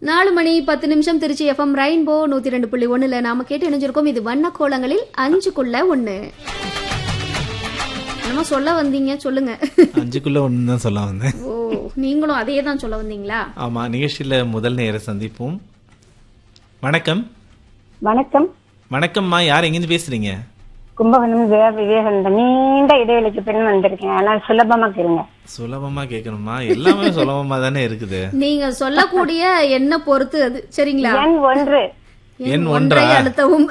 நாலு மணி பத்து நிமிஷம் திருச்சி எஃப்எம் ரெயின்போ நூத்தி ரெண்டு புள்ளி ஒண்ணுல நாம கேட்டு இணைஞ்சிருக்கோம் இது வண்ண கோலங்களில் அஞ்சுக்குள்ள ஒண்ணு என்னமோ சொல்ல வந்தீங்க சொல்லுங்க அஞ்சுக்குள்ள ஒன்று தான் சொல்ல வந்தேன் ஓ நீங்களும் அதே தான் சொல்ல வந்தீங்களா ஆமா நிகழ்ச்சியில முதல் நேர சந்திப்போம் வணக்கம் வணக்கம் வணக்கம்மா யார் எங்கேருந்து பேசுறீங்க கும்பகோணம் ஜெயா விவேகானந்தன் நீண்ட இடைவெளிக்கு பின் வந்திருக்கேன் ஆனா சுலபமா கேளுங்க சுலபமா கேட்கணுமா எல்லாமே சுலபமா தானே இருக்குது நீங்க சொல்லக்கூடிய என்ன பொறுத்து அது சரிங்களா எண் ஒன்று எண் ஒன்றை ஒன்றா அழுத்தவும்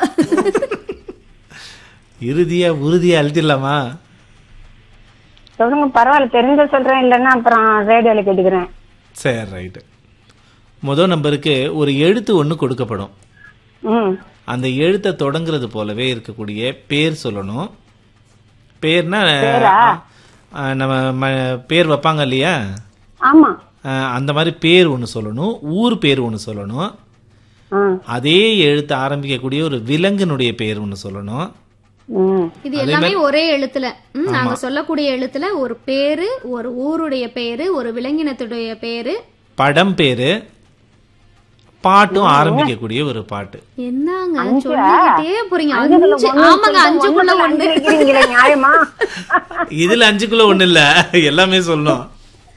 இறுதியா உறுதியா அழுத்திடலாமா சொல்லுங்க பரவாயில்ல தெரிஞ்ச சொல்றேன் இல்லைன்னா அப்புறம் ரேடியோல கேட்டுக்கிறேன் சரி ரைட்டு முதல் நம்பருக்கு ஒரு எழுத்து ஒன்று கொடுக்கப்படும் ம் அந்த எழுத்தை தொடங்குறது போலவே இருக்கக்கூடிய பேர் சொல்லணும் பேர்னா அஹ், நம்ம ம- பேர் வைப்பாங்க இல்லையா ஆமா அஹ், அந்த மாதிரி பேர் ஒன்று சொல்லணும் ஊர் பேர் ஒன்று சொல்லணும் ஆ அதே எழுத்து ஆரம்பிக்கக்கூடிய ஒரு விலங்கினுடைய பேர் ஒன்று சொல்லணும் ம் இது எல்லாமே ஒரே எழுத்துல ம், நாங்க சொல்லக்கூடிய எழுத்துல ஒரு பேரு ஒரு ஊருடைய பேரு ஒரு விலங்கினத்துடைய பேரு படம் பேரு பாட்டும் ஆரம்பிக்கக்கூடிய ஒரு பாட்டு என்னங்க சொல்லிக்கிட்டே போறீங்க அஞ்சுக்குள்ள அஞ்சு ஒண்ணு ஆமாங்க சொல்லிட்டு அஞ்சுக்குள்ள ஒண்ணுக்குள்ள ஒண்ணு அஞ்சு வைக்கிறீங்களே, நியாயமா இதுல அஞ்சுக்குள்ள ஒண்ணு இல்ல எல்லாமே சொல்லணும்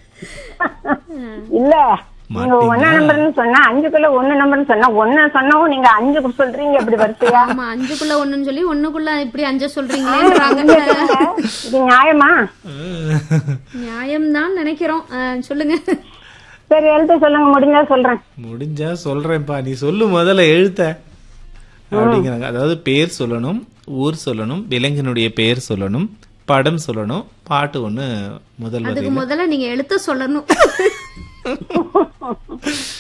இல்ல நீங்க ஒன்னா நம்பர்னு சொன்னா அஞ்சுக்குள்ள ஒண்ணு நம்பர்னு சொன்னா ஒன்னு சொன்னவும் நீங்க அஞ்சு சொல்றீங்க இப்படி வரிசையா ஆமா அஞ்சுக்குள்ள ஒண்ணுன்னு சொல்லி ஒண்ணுக்குள்ள இப்படி அஞ்ச சொல்றீங்களேன்றாங்க இது நியாயமா நியாயம்தான் நினைக்கிறோம் ஆ, சொல்லுங்க சரி எழுத்து சொல்லுங்க முடிஞ்சா சொல்றேன் முடிஞ்சா சொல்றேன்ப்பா நீ சொல்லு முதல்ல எழுத்த அப்படிங்கிறாங்க அதாவது பேர் சொல்லணும் ஊர் சொல்லணும் விலங்கினுடைய பேர் சொல்லணும் படம் சொல்லணும் பாட்டு ஒண்ணு முதல் அதுக்கு வரியில முதல்ல நீங்க எழுத்த சொல்லணும்